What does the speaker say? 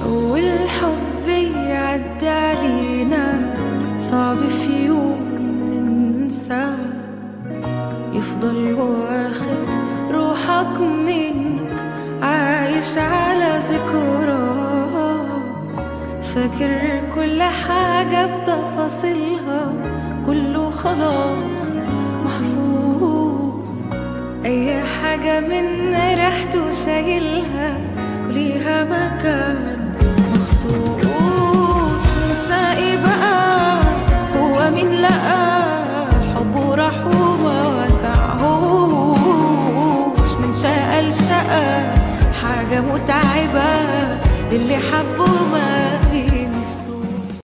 أول حب يعدي علينا صعب في يوم ننساه يفضل واخد روحك منك عايش على ذكراه فاكر كل حاجة بتفاصيلها كله خلاص محفوظ أي حاجة من ريحته شايلها وليها مكان مخصوص ننسى ايه بقى هو مين لقى حبه راح وما ودعهوش من شقى لشقى حاجة متعبة للي حبه ما